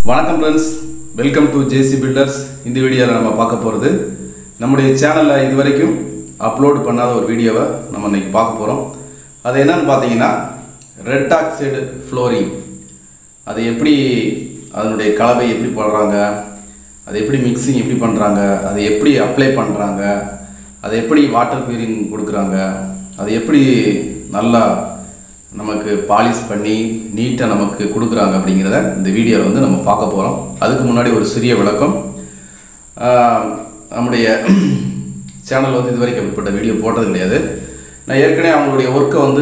வணக்கம் friends welcome to JC builders இந்த வீடியோவில் நம்ம பார்க்க போகிறது நம்முடைய சேனலில் இது வரைக்கும் அப்லோட் பண்ணாத ஒரு வீடியோவை நம்ம இன்னைக்கு பார்க்க போகிறோம் அது என்னன்னு பார்த்தீங்கன்னா ரெட் ஆக்சைடு ஃப்ளோரிங் அது எப்படி அதனுடைய கலவை எப்படி போடுறாங்க அது எப்படி மிக்சிங் எப்படி பண்ணுறாங்க அதை எப்படி அப்ளை பண்ணுறாங்க அதை எப்படி வாட்டர் க்யூரிங் கொடுக்குறாங்க அதை எப்படி நல்லா நமக்கு பாலிஷ் பண்ணி நீட்டாக நமக்கு கொடுக்குறாங்க அப்படிங்கிறத இந்த வீடியோவில் வந்து நம்ம பார்க்க போகிறோம் அதுக்கு முன்னாடி ஒரு சிறிய விளக்கம் ஆஹ், நம்முடைய சேனல் வந்து இது வரைக்கும் அப்படிப்பட்ட வீடியோ போட்டது கிடையாது நான் ஏற்கனவே அவங்களுடைய ஒர்க்கை வந்து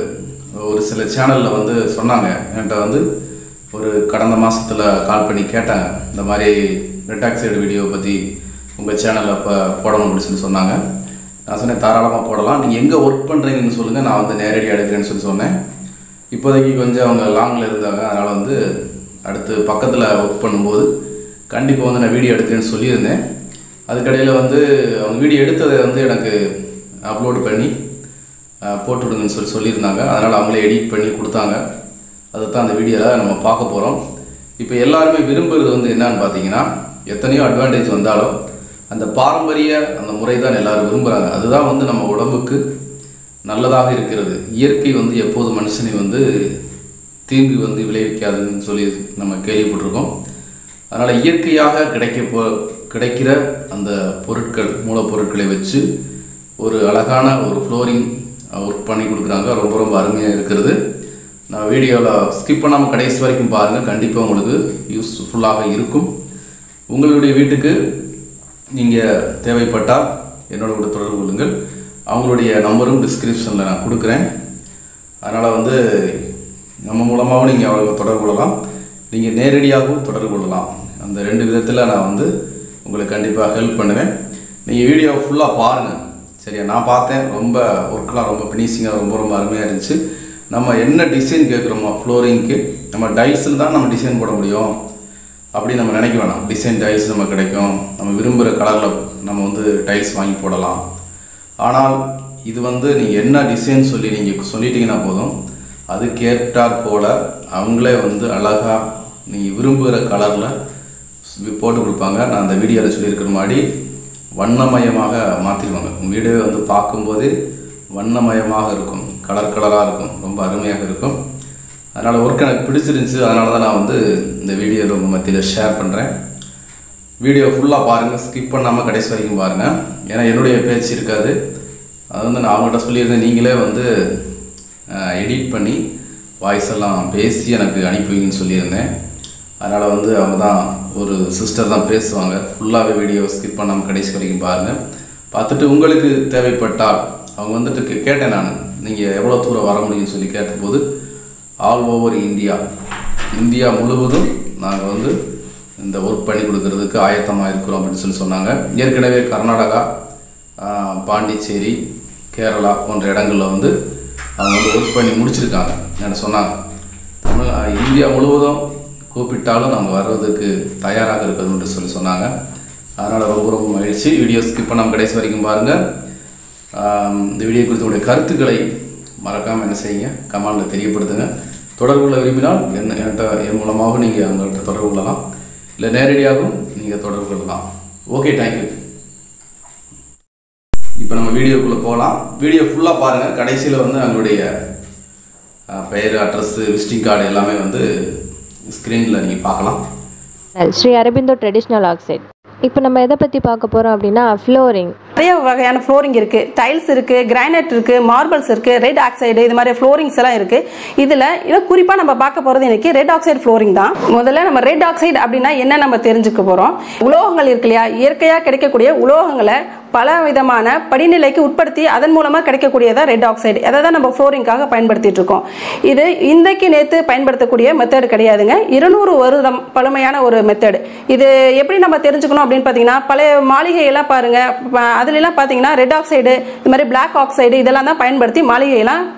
ஒரு சில சேனலில் வந்து சொன்னாங்க என்கிட்ட வந்து ஒரு கடந்த மாதத்தில் கால் பண்ணி கேட்டாங்க இந்த மாதிரி ரெட் ஆக்சைடு வீடியோ பற்றி உங்கள் சேனலில் இப்போ போடணும் அப்படின்னு சொல்லி சொன்னாங்க நான் சொன்னேன் தாராளமாக போடலாம் நீங்கள் எங்கே ஒர்க் பண்ணுறீங்கன்னு சொல்லுங்கள் நான் வந்து நேரடியாக எடுக்கிறேன்னு சொல்லி சொன்னேன் இப்போதைக்கு கொஞ்சம் அவங்க லாங்கில் இருந்தாங்க அதனால் வந்து அடுத்து பக்கத்தில் ஒர்க் பண்ணும்போது கண்டிப்பாக வந்து நான் வீடியோ எடுக்கிறேன்னு சொல்லியிருந்தேன் அதுக்கடையில் வந்து அவங்க வீடியோ எடுத்ததை வந்து எனக்கு அப்லோட் பண்ணி அஹ், போட்டு விடுங்கன்னு சொல்லி சொல்லியிருந்தாங்க அதனால் அவங்களே எடிட் பண்ணி கொடுத்தாங்க அதை தான் அந்த வீடியோவில் நம்ம பார்க்க போகிறோம் இப்போ எல்லாருமே விரும்புகிறது வந்து என்னன்னு பார்த்தீங்கன்னா எத்தனையோ அட்வான்டேஜ் வந்தாலும் அந்த பாரம்பரிய அந்த முறை தான் எல்லாரும் விரும்புகிறாங்க அதுதான் வந்து நம்ம உடம்புக்கு நல்லதாக இருக்கிறது இயற்கை வந்து எப்போது மனுஷனை வந்து தீங்கு வந்து விளைவிக்காதுன்னு சொல்லி நம்ம கேள்விப்பட்டிருக்கோம் அதனால் இயற்கையாக கிடைக்க போ கிடைக்கிற அந்த பொருட்கள் மூலப்பொருட்களை வச்சு ஒரு அழகான ஒரு ஃப்ளோரிங் ஒர்க் பண்ணி கொடுக்குறாங்க ரொம்ப ரொம்ப அருமையாக இருக்கிறது நான் வீடியோவில் ஸ்கிப் பண்ணாமல் கடைசி வரைக்கும் பாருங்கள் கண்டிப்பாக உங்களுக்கு யூஸ்ஃபுல்லாக இருக்கும் உங்களுடைய வீட்டுக்கு நீங்கள் தேவைப்பட்டால் என்னோட கூட தொடர்பு கொள்ளுங்கள் அவங்களுடைய நம்பரும் டிஸ்கிரிப்ஷனில் நான் கொடுக்குறேன் அதனால் வந்து நம்ம மூலமாகவும் நீங்கள் அவங்க தொடர்பு கொள்ளலாம் நீங்கள் நேரடியாகவும் தொடர்பு கொள்ளலாம் அந்த ரெண்டு விதத்தில் நான் வந்து உங்களுக்கு கண்டிப்பாக ஹெல்ப் பண்ணுவேன் நீங்கள் வீடியோ ஃபுல்லாக பாருங்கள் சரியா நான் பார்த்தேன் ரொம்ப ஒர்க்கெலாம் ரொம்ப ஃபினிஷிங்காக ரொம்ப ரொம்ப அருமையாக இருந்துச்சு நம்ம என்ன டிசைன் கேட்குறோமோ ஃப்ளோரிங்க்கு நம்ம டைல்ஸில் தான் நம்ம டிசைன் போட முடியும் அப்படி நம்ம நினைக்க வேணாம் டிசைன் டைல்ஸ் நம்ம கிடைக்கும் நம்ம விரும்புகிற கலரில் நம்ம வந்து டைல்ஸ் வாங்கி போடலாம் ஆனால் இது வந்து நீங்கள் என்ன டிசைன் சொல்லி நீங்கள் சொல்லிட்டீங்கன்னா போதும் அதுக்கேற்றாற் போல அவங்களே வந்து அழகாக நீங்கள் விரும்புகிற கலரில் போட்டு கொடுப்பாங்க நான் அந்த வீடியோவில் சொல்லியிருக்கிற மாதிரி வண்ணமயமாக மாற்றிடுவாங்க உங்கள் வீடே வந்து பார்க்கும்போதே வண்ணமயமாக இருக்கும் கலர் கலராக இருக்கும் ரொம்ப அருமையாக இருக்கும் அதனால் ஒர்க் எனக்கு பிடிச்சிருந்துச்சு அதனால தான் நான் வந்து இந்த வீடியோ உங்கள் மத்தியில் ஷேர் பண்ணுறேன் வீடியோ ஃபுல்லாக பாருங்கள் ஸ்கிப் பண்ணாமல் கடைசி வரைக்கும் பாருங்கள் ஏன்னா என்னுடைய பேச்சு இருக்காது அது வந்து நான் அவங்கள்ட்ட சொல்லியிருந்தேன் நீங்களே வந்து எடிட் பண்ணி வாய்ஸ் எல்லாம் பேசி எனக்கு அனுப்பி வைங்கன்னு சொல்லியிருந்தேன் அதனால் வந்து அவங்க தான் ஒரு சிஸ்டர் தான் பேசுவாங்க ஃபுல்லாகவே வீடியோ ஸ்கிப் பண்ணாமல் கடைசி வரைக்கும் பாருங்கள் பார்த்துட்டு உங்களுக்கு தேவைப்பட்டால் அவங்க வந்துட்டு கே- கேட்டேன் நான் நீங்கள் எவ்வளோ தூரம் வர முடியும்னு சொல்லி கேட்டபோது ஆல் ஓவர் இந்தியா இந்தியா முழுவதும் நாங்கள் வந்து இந்த ஒர்க் பண்ணி கொடுக்கறதுக்கு ஆயத்தமாக இருக்கிறோம் அப்படின்னு சொல்லி சொன்னாங்க ஏற்கனவே கர்நாடகா ஆஹ், பாண்டிச்சேரி கேரளா போன்ற இடங்களில் வந்து அவங்க வந்து ஒர்க் பண்ணி முடிச்சிருக்காங்க என்ன சொன்னாங்க தமிழ் ஆஹ், இந்தியா முழுவதும் கூப்பிட்டாலும் நம்ம வர்றதுக்கு தயாராக இருக்கிறதுன்னு சொல்லி சொன்னாங்க அதனால் ரொம்ப ரொம்ப மகிழ்ச்சி வீடியோ ஸ்கிப் பண்ணாமல் கடைசி வரைக்கும் பாருங்கள் ஆம், இந்த வீடியோ குறித்த உங்களுடைய கருத்துக்களை மறக்காமல் என்ன செய்யுங்க கமெண்டில் தெரியப்படுத்துங்க தொடர்பு கொள்ள விரும்பினால் என்ன என்கிட்ட என் மூலமாக நீங்கள் அவங்கள்ட்ட தொடர்பு கொள்ளலாம் இல்லை நேரடியாகவும் நீங்கள் தொடர்பு கொள்ளலாம் ஓகே தேங்க்யூ இப்போ நம்ம வீடியோக்குள்ளே போகலாம் வீடியோ ஃபுல்லாக பாருங்கள் கடைசியில் வந்து அவங்களுடைய அஹ், பெயர் அட்ரஸ்ஸு விசிட்டிங் கார்டு எல்லாமே வந்து ஸ்க்ரீனில் நீங்கள் பார்க்கலாம் ஸ்ரீ அரபிந்தோ ட்ரெடிஷ்னல் ஆக்சைட் இப்போ நம்ம எதை பற்றி பார்க்க போகிறோம் அப்படின்னா ஃப்ளோரிங் நிறைய வகையான ஃப்ளோரிங் இருக்கு டைல்ஸ் இருக்கு கிரானைட் இருக்கு மார்பிள்ஸ் இருக்கு ரெட் ஆக்சைடு இது மாதிரி ஃப்ளோரிங்ஸ் எல்லாம் இருக்கு இதுல இன்னும் குறிப்பா நம்ம பார்க்க போறது இன்னைக்கு ரெட் ஆக்சைடு ஃப்ளோரிங் தான் முதல்ல நம்ம ரெட் ஆக்சைடு அப்படின்னா என்ன நம்ம தெரிஞ்சுக்க போறோம் உலோகங்கள் இருக்கு இல்லையா இயற்கையா கிடைக்கக்கூடிய உலோகங்களை பல விதமான படிநிலைக்கு உட்படுத்தி அதன் மூலமா கிடைக்கக்கூடியதா ரெட் ஆக்சைடு அதை தான் நம்ம ஃப்ளோரிங்காக பயன்படுத்திட்டு இருக்கோம் இது இன்றைக்கு நேத்து பயன்படுத்தக்கூடிய மெத்தட் கிடையாதுங்க இருநூறு வருடம் பழமையான ஒரு மெத்தட் இது எப்படி நம்ம தெரிஞ்சுக்கணும் அப்படின்னு பார்த்தீங்கன்னா பழைய மாளிகை எல்லாம் பாருங்க ப- அதுல எல்லாம் பார்த்தீங்கன்னா ரெட் ஆக்சைடு இது மாதிரி பிளாக் ஆக்சைடு இதெல்லாம் தான் பயன்படுத்தி மாளிகையெல்லாம்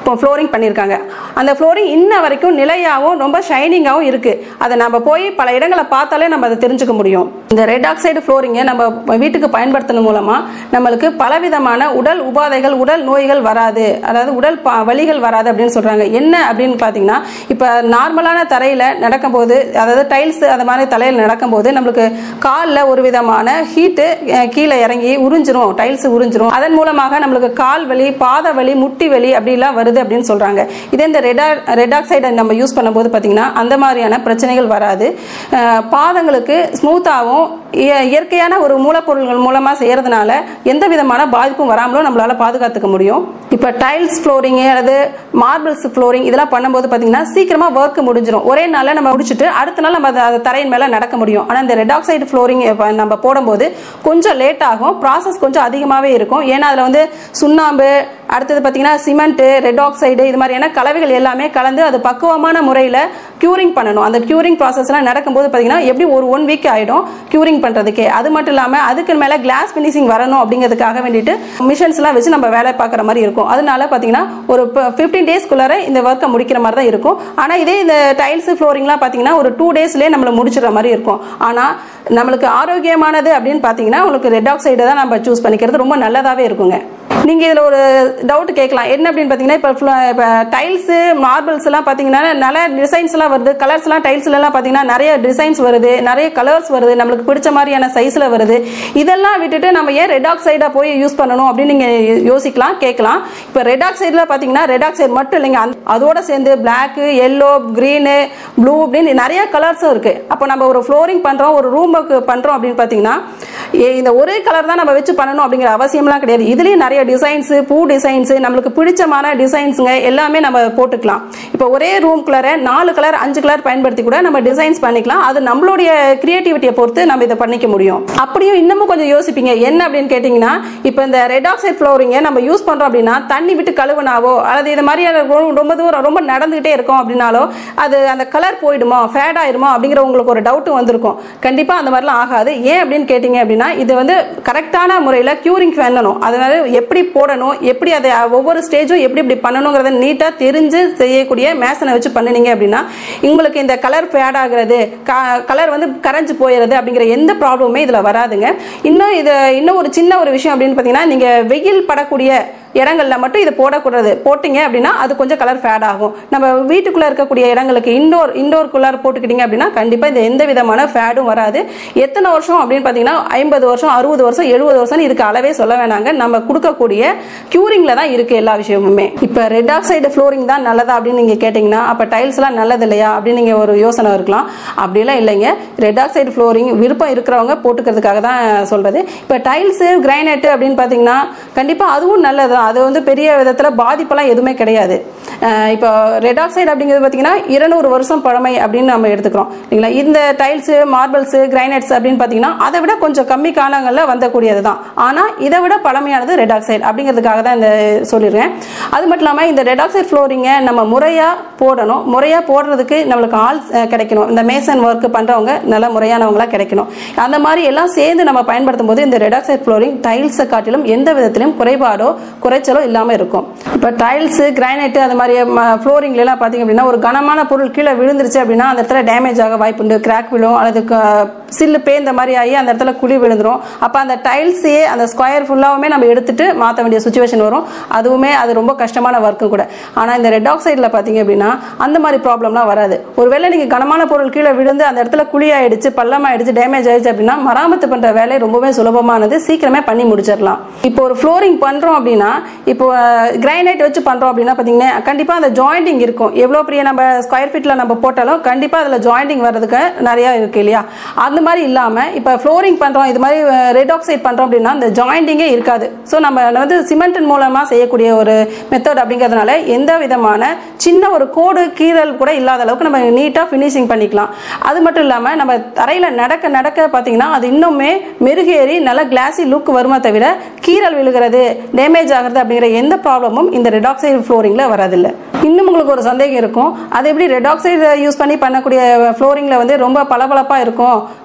ஃப்ளோரிங் பண்ணியிருக்காங்க அந்த ஃப்ளோரிங் இன்ன வரைக்கும் நிலையாகவும் ரொம்ப ஷைனிங்காகவும் இருக்குது அதை நம்ம போய் பல இடங்களை பார்த்தாலே நம்ம அதை தெரிஞ்சுக்க முடியும் இந்த ரெட் ஆக்சைடு ஃப்ளோரிங்கை நம்ம வீட்டுக்கு பயன்படுத்துறது மூலமாக நம்மளுக்கு பலவிதமான உடல் உபாதைகள் உடல் நோய்கள் வராது அதாவது உடல் ப- வலிகள் வராது அப்படின்னு சொல்கிறாங்க என்ன அப்படின்னு பார்த்தீங்கன்னா இப்போ நார்மலான தரையில் நடக்கும்போது அதாவது டைல்ஸ் அந்த மாதிரி தலையில் நடக்கும்போது நம்மளுக்கு காலில் ஒரு விதமான ஹீட்டு கீழே இறங்கி உறிஞ்சிரும் டைல்ஸ் உறிஞ்சிரும் அதன் மூலமாக நம்மளுக்கு கால் வலி பாத வலி முட்டி வலி அப்படிலாம் வருது அப்படின்னு சொல்கிறாங்க இதே இந்த ரெடா ரெட் ஆக்சைடை நம்ம யூஸ் பண்ணும்போது பார்த்தீங்கன்னா அந்த மாதிரியான பிரச்சனைகள் வராது அஹ் பாதங்களுக்கு ஸ்மூத்தாகவும் இயற்கையான ஒரு மூலப்பொருள்கள் மூலமாக செய்கிறதுனால எந்த விதமான பாதிப்பும் வராமலும் நம்மளால பாதுகாத்துக்க முடியும் இப்போ டைல்ஸ் ஃப்ளோரிங் அல்லது மார்பிள்ஸ் ஃப்ளோரிங் இதெல்லாம் பண்ணும்போது பார்த்தீங்கன்னா சீக்கிரமாக ஒர்க் முடிஞ்சிடும் ஒரே நாளில் நம்ம முடிச்சுட்டு அடுத்த நாள் நம்ம அதை- அதை தரையின் மேலே நடக்க முடியும் ஆனால் இந்த ரெட் ஆக்சைடு ஃப்ளோரிங் நம்ம போடும்போது கொஞ்சம் லேட் ஆகும் ப்ராசஸ் கொஞ்சம் அதிகமாகவே இருக்கும் ஏன்னா அதில் வந்து சுண்ணாம்பு அடுத்தது பார்த்தீங்கன்னா சிமெண்ட்டு ரெட் ஆக்சைடு இது மாதிரியான கலவைகள் எல்லாமே கலந்து அது பக்குவமான முறையில் க்யூரிங் பண்ணணும் அந்த க்யூரிங் ப்ராசஸ்லாம் நடக்கும்போது பார்த்தீங்கன்னா எப்படி ஒரு ஒன் வீக் ஆகிடும் க்யூரிங் பண்ணுறதுக்கே அது மட்டும் இல்லாமல் அதுக்கு மேலே கிளாஸ் ஃபினிஷிங் வரணும் அப்படிங்கிறதுக்காக வேண்டிட்டு மிஷின்ஸ்லாம் வச்சு நம்ம வேலை பார்க்குற மாதிரி இருக்கும் அதனால பார்த்தீங்கன்னா ஒரு ஃபிஃப்டீன் டேஸ்க்குள்ளார இந்த ஒர்க்கை முடிக்கிற மாதிரி தான் இருக்கும் ஆனால் இதே இந்த டைல்ஸ் ஃப்ளோரிங்லாம் பார்த்தீங்கன்னா ஒரு டூ டேஸ்லேயே நம்மளை முடிச்சிடுற மாதிரி இருக்கும் ஆனால் நம்மளுக்கு ஆரோக்கியமானது அப்படின்னு பார்த்தீங்கன்னா உங்களுக்கு ரெட் ஆக்சைடு தான் நம்ம சூஸ் பண்ணிக்கிறது ரொம்ப நல்லதாகவே இருக்குங்க நீங்கள் இதில் ஒரு டவுட் கேட்கலாம் என்ன அப்படின்னு பார்த்தீங்கன்னா இப்போ இப்போ டைல்ஸு மார்பிள்ஸ் எல்லாம் பார்த்தீங்கன்னா நல்ல டிசைன்ஸ் எல்லாம் வருது கலர்ஸ்லாம் டைல்ஸ்லாம் பார்த்தீங்கன்னா நிறைய டிசைன்ஸ் வருது நிறைய கலர்ஸ் வருது நம்மளுக்கு பிடிச்ச மாதிரியான சைஸில் வருது இதெல்லாம் விட்டுட்டு நம்ம ஏன் ரெட் ஆக்சைடாக போய் யூஸ் பண்ணணும் அப்படின்னு நீங்கள் யோசிக்கலாம் கேட்கலாம் இப்போ ரெட் ஆக்சைடில் பார்த்தீங்கன்னா ரெட் ஆக்சைடு மட்டும் இல்லைங்க அந்த- அதோட சேர்ந்து பிளாக்கு எல்லோ க்ரீனு ப்ளூ அப்படின்னு நிறைய கலர்ஸும் இருக்குது அப்போ நம்ம ஒரு ஃப்ளோரிங் பண்ணுறோம் ஒரு ரூமுக்கு பண்ணுறோம் அப்படின்னு பார்த்தீங்கன்னா ஏ- இந்த ஒரே கலர் தான் நம்ம வச்சு பண்ணணும் அப்படிங்கிற அவசியம்லாம் கிடையாது இதுலேயும் நிறைய டிசைன்ஸு பூ டிசைன்ஸு நம்மளுக்கு பிடிச்சமான டிசைன்ஸுங்க எல்லாமே நம்ம போட்டுக்கலாம் இப்போ ஒரே ரூம்குள்ளார நாலு கலர் அஞ்சு கலர் பயன்படுத்தி கூட நம்ம டிசைன்ஸ் பண்ணிக்கலாம் அது நம்மளுடைய கிரியேட்டிவிட்டியை பொறுத்து நம்ம இதை பண்ணிக்க முடியும் அப்படியும் இன்னமும் கொஞ்சம் யோசிப்பீங்க என்ன அப்படின்னு கேட்டிங்கன்னா இப்போ இந்த ரெட் ஆக்சைட் ஃப்ளோரிங்கை நம்ம யூஸ் பண்ணுறோம் அப்படின்னா தண்ணி விட்டு கழுவுனாவோ அல்லது இது மாதிரியான ரொ- ரொம்ப தூரம் ரொம்ப நடந்துகிட்டே இருக்கோம் அப்படின்னாலோ அது அந்த கலர் போயிடுமோ ஃபேட் ஆயிருமோ அப்படிங்கிற உங்களுக்கு ஒரு டவுட் வந்திருக்கும் கண்டிப்பாக அந்த மாதிரிலாம் ஆகாது ஏன் அப்படின்னு கேட்டிங்க அப்படின்னா இது வந்து கரெக்டான முறையில் க்யூரிங் பண்ணணும் அதனால எப்படி போடணும் எப்படி அதை ஒவ்வொரு ஸ்டேஜும் எப்படி இப்படி பண்ணணுங்கிறத நீட்டாக தெரிஞ்சு செய்யக்கூடிய மேசனை வச்சு பண்ணினீங்க அப்படின்னா உங்களுக்கு இந்த கலர் ஃபேட் ஆகுறது கலர் வந்து கரைஞ்சு போயிடுறது அப்படிங்கிற எந்த ப்ராப்ளமுமே இதில் வராதுங்க இன்னும் இது இன்னும் ஒரு சின்ன ஒரு விஷயம் அப்படின்னு பார்த்தீங்கன்னா நீங்கள் வெயில் படக்கூடிய இடங்கள்ல மட்டும் இதை போடக்கூடாது போட்டிங்க அப்படின்னா அது கொஞ்சம் கலர் ஃபேட் ஆகும் நம்ம வீட்டுக்குள்ளே இருக்கக்கூடிய இடங்களுக்கு இண்டோர் இண்டோருக்குள்ளார போட்டுக்கிட்டீங்க அப்படின்னா கண்டிப்பாக இது எந்த விதமான ஃபேடும் வராது எத்தனை வருஷம் அப்படின்னு பார்த்தீங்கன்னா ஐம்பது வருஷம் அறுபது வருஷம் எழுபது வருஷம் இதுக்கு அளவே சொல்ல வேணாங்க நம்ம கொடுக்கக்கூடிய க்யூரிங்கில் தான் இருக்குது எல்லா விஷயமுமே இப்போ ரெட் ஆக்சைடு ஃப்ளோரிங் தான் நல்லதா அப்படின்னு நீங்கள் கேட்டிங்கன்னா அப்போ டைல்ஸ்லாம் நல்லது இல்லையா அப்படின்னு நீங்கள் ஒரு யோசனை இருக்கலாம் அப்படிலாம் இல்லைங்க ரெட் ஆக்சைடு ஃப்ளோரிங் விருப்பம் இருக்கிறவங்க போட்டுக்கிறதுக்காக தான் சொல்கிறது இப்போ டைல்ஸு கிரைனைட்டு அப்படின்னு பார்த்தீங்கன்னா கண்டிப்பாக அதுவும் நல்லது தான் அது வந்து பெரிய விதத்தில் பாதிப்பெல்லாம் எதுவுமே கிடையாது அஹ் இப்போ ரெட் ஆக்சைடு அப்படிங்கிறது பார்த்தீங்கன்னா இருநூறு வருஷம் பழமை அப்படின்னு நம்ம எடுத்துக்கிறோம் இல்லைங்களா இந்த டைல்ஸு மார்பிள்ஸு கிரைனைட்ஸ் அப்படின்னு பார்த்தீங்கன்னா அதை விட கொஞ்சம் கம்மி காலங்களில் வந்தக்கூடியது தான் ஆனால் இதை விட பழமையானது ரெட் ஆக்சைடு அப்படிங்கிறதுக்காக தான் இந்த சொல்லிடுறேன் அது மட்டும் இல்லாமல் இந்த ரெட் ஆக்சைடு ஃப்ளோரிங்கை நம்ம முறையாக போடணும் முறையாக போடுறதுக்கு நம்மளுக்கு ஆள் அஹ், கிடைக்கணும் இந்த மேசன் ஒர்க் பண்ணுறவங்க நல்ல முறையானவங்களா கிடைக்கணும் அந்த மாதிரி எல்லாம் சேர்ந்து நம்ம பயன்படுத்தும் போது இந்த ரெட் ஆக்சைடு ஃப்ளோரிங் டைல்ஸை காட்டிலும் எந்த விதத்திலும் குறைபாடோ குறைச்சலோ இல்லாமல் இருக்கும் இப்போ டைல்ஸு கிரைனைட்டு அந்த மாதிரி ஃப்ளோரிங்ல எல்லாம் பார்த்தீங்க அப்படின்னா ஒரு கனமான பொருள் கீழே விழுந்துருச்சு அப்படின்னா அந்த இடத்துல டேமேஜ் ஆக வாய்ப்புண்டு கிராக் விழும் அல்லது க- சில்லு பேந்த மாதிரி ஆகி அந்த இடத்துல குழி விழுந்துரும் அப்போ அந்த டைல்ஸையே அந்த ஸ்கொயர் ஃபுல்லாகவுமே நம்ம எடுத்துட்டு மாற்ற வேண்டிய சுச்சுவேஷன் வரும் அதுவுமே அது ரொம்ப கஷ்டமான ஒர்க்கும் கூட ஆனால் இந்த ரெட் ஆக்சைடில் பார்த்தீங்க அப்படின்னா அந்த மாதிரி ப்ராப்ளம்லாம் வராது ஒருவேளை நீங்கள் கனமான பொருள் கீழே விழுந்து அந்த இடத்துல குழி ஆயிடுச்சு பள்ளம் ஆயிடுச்சு டேமேஜ் ஆயிடுச்சு அப்படின்னா மராமத்து பண்ணுற வேலை ரொம்பவே சுலபமானது சீக்கிரமே பண்ணி முடிச்சிடலாம் இப்போ ஒரு ஃப்ளோரிங் பண்ணுறோம் அப்படின்னா இப்போ கிரைனைட் வச்சு பண்ணுறோம் அப்படின்னா பார்த்தீங்கன்னா கண்டிப்பாக அந்த ஜாயிண்டிங் இருக்கும் எவ்வளோ பெரிய நம்ம ஸ்கொயர் ஃபீட்டில் நம்ம போட்டாலும் கண்டிப்பாக அதில் ஜாயிண்டிங் வர்றதுக்கு நிறையா இருக்கு இல்லையா அந்த மாதிரி இல்லாமல் இப்போ ஃப்ளோரிங் பண்ணுறோம் இது மாதிரி ரெட் ஆக்சைட் பண்ணுறோம் அப்படின்னா அந்த ஜாயிண்டிங்கே இருக்காது ஸோ நம்ம வந்து சிமெண்ட் மூலமாக செய்யக்கூடிய ஒரு மெத்தட் அப்படிங்கிறதுனால எந்த விதமான சின்ன ஒரு கோடு கீறல் கூட இல்லாத அளவுக்கு நம்ம நீட்டாக ஃபினிஷிங் பண்ணிக்கலாம் அது மட்டும் இல்லாமல் நம்ம தரையில் நடக்க நடக்க பார்த்தீங்கன்னா அது இன்னுமே மெருகேறி நல்ல கிளாஸி லுக் வருமா தவிர கீறல் விழுகிறது டேமேஜ் ஆகிறது அப்படிங்கிற எந்த ப்ராப்ளமும் இந்த ரெட் ஆக்சைடு ஃப்ளோரிங்கில் வரதில்லை இன்னும் உங்களுக்கு ஒரு சந்தேகம் இருக்கும் அது எப்படி ரெட் ஆக்சைடு யூஸ் பண்ணி பண்ணக்கூடிய ஃப்ளோரிங்கில் வந்து ரொம்ப பளபளப்பாக இருக்கும்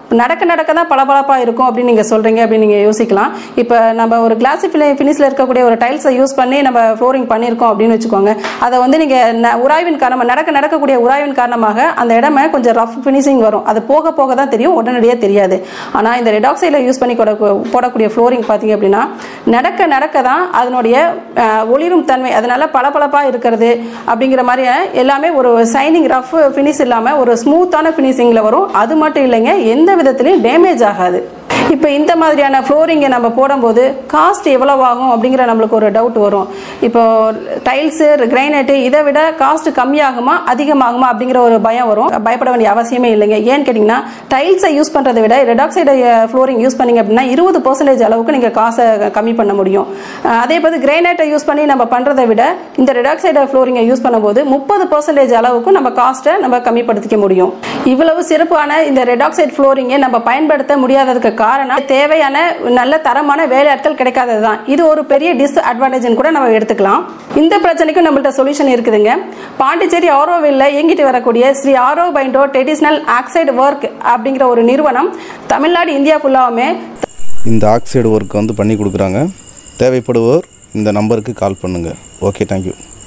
நடக்க நடக்க தான் பளபளப்பாக இருக்கும் அப்படின்னு நீங்கள் சொல்கிறீங்க அப்படின்னு நீங்கள் யோசிக்கலாம் இப்போ நம்ம ஒரு கிளாஸ் ஃபினிஷில் இருக்கக்கூடிய ஒரு டைல்ஸை யூஸ் பண்ணி நம்ம ஃப்ளோரிங் பண்ணியிருக்கோம் அப்படின்னு வச்சுக்கோங்க அதை வந்து நீங்கள் உராய்வின் காரணமாக நடக்க நடக்கக்கூடிய உராய்வின் காரணமாக அந்த இடமே கொஞ்சம் ரஃப் ஃபினிஷிங் வரும் அது போக போக தான் தெரியும் உடனடியாக தெரியாது ஆனால் இந்த ரெடாக்சைடில் யூஸ் பண்ணி கொட- போடக்கூடிய ஃப்ளோரிங் பார்த்தீங்க அப்படின்னா நடக்க நடக்க தான் அதனுடைய அஹ், ஒளிரும் தன்மை அதனால பளபளப்பாக இருக்கிறது அப்படிங்கிற மாதிரி எல்லாமே ஒரு சைனிங் ரஃப் ஃபினிஷ் இல்லாமல் ஒரு ஸ்மூத்தான ஃபினிஷிங்கில் வரும் அது மட்டும் இல்லைங்க எந்த விதத்துலையும் டேமேஜ் ஆகாது இப்போ இந்த மாதிரியான ஃப்ளோரிங்கை நம்ம போடும்போது காஸ்ட் எவ்வளவு ஆகும் அப்படிங்கிற நம்மளுக்கு ஒரு டவுட் வரும் இப்போ டைல்ஸு கிரைனைட்டு இதை விட காஸ்ட் கம்மியாகுமா அதிகமாகுமா அப்படிங்கிற ஒரு பயம் வரும் பயப்பட வேண்டிய அவசியமே இல்லைங்க ஏன்னு கேட்டிங்கன்னா டைல்ஸை யூஸ் பண்ணுறதை விட ரெடாக்சைடு ஃப்ளோரிங் யூஸ் பண்ணீங்க அப்படின்னா இருபது பர்சன்டேஜ் அளவுக்கு நீங்கள் காசை கம்மி பண்ண முடியும் அஹ் அதே போது கிரைனைட்டை யூஸ் பண்ணி நம்ம பண்ணுறதை விட இந்த ரெடாக்சைடு ஃப்ளோரிங்கை யூஸ் பண்ணும்போது முப்பது பர்சன்டேஜ் அளவுக்கு நம்ம காஸ்ட்டை நம்ம கம்மிப்படுத்திக்க முடியும் இவ்வளவு சிறப்பான இந்த ரெடாக்சைடு ஃப்ளோரிங்கை நம்ம பயன்படுத்த முடியாததுக்கு காரணம் தேவையான நல்ல தரமான வேலையாட்கள் கிடைக்காதது தான் இது ஒரு பெரிய டிஸ்அட்வான்டேஜ் கூட நம்ம எடுத்துக்கலாம் இந்த பிரச்சனைக்கும் நம்மள்ட்ட சொல்யூஷன் இருக்குதுங்க பாண்டிச்சேரி ஆரோவில்ல இயங்கிட்டு வரக்கூடிய Sri Aurobindo traditional oxide work அப்படிங்கிற ஒரு நிறுவனம் தமிழ்நாடு இந்தியா ஃபுல்லாவுமே இந்த ஆக்சைடு ஒர்க் வந்து பண்ணி கொடுக்குறாங்க தேவைப்படுவோர் இந்த நம்பருக்கு கால் பண்ணுங்கள் ஓகே தேங்க்யூ